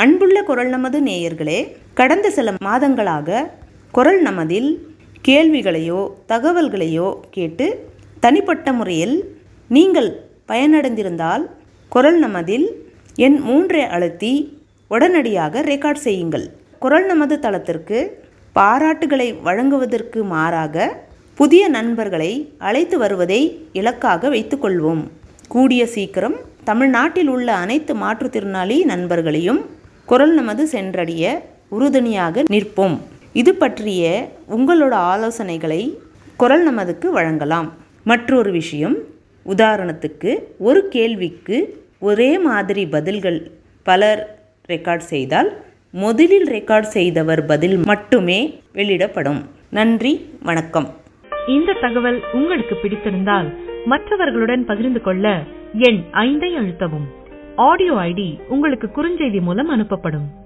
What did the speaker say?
அன்புள்ள குரல் நமது நேயர்களே கடந்த சில மாதங்களாக குரல் நமதில் கேள்விகளையோ தகவல்களையோ கேட்டு தனிப்பட்ட முறையில் நீங்கள் பயனடைந்திருந்தால் குரல் நமதில் எண் மூன்றை அழுத்தி உடனடியாக ரெக்கார்ட் செய்யுங்கள் குரல் நமது தளத்திற்கு பாராட்டுகளை வழங்குவதற்கு மாறாக புதிய நண்பர்களை அழைத்து வருவதை இலக்காக வைத்துக்கொள்வோம் கூடிய சீக்கிரம் தமிழ்நாட்டில் உள்ள அனைத்து மாற்றுத்திறனாளி நண்பர்களையும் குரல் நமது சென்றடைய உறுதுணையாக நிற்போம் இது பற்றிய உங்களோட ஆலோசனைகளை குரல் நமதுக்கு வழங்கலாம் மற்றொரு விஷயம் உதாரணத்துக்கு ஒரு கேள்விக்கு ஒரே மாதிரி பதில்கள் பலர் ரெக்கார்ட் செய்தால் முதலில் ரெக்கார்ட் செய்தவர் பதில் மட்டுமே வெளியிடப்படும் நன்றி வணக்கம் இந்த தகவல் உங்களுக்கு பிடித்திருந்தால் மற்றவர்களுடன் பகிர்ந்து கொள்ள எண் ஐந்தை அழுத்தவும் ஆடியோ ஐடி உங்களுக்கு குறுஞ்செய்தி மூலம் அனுப்பப்படும்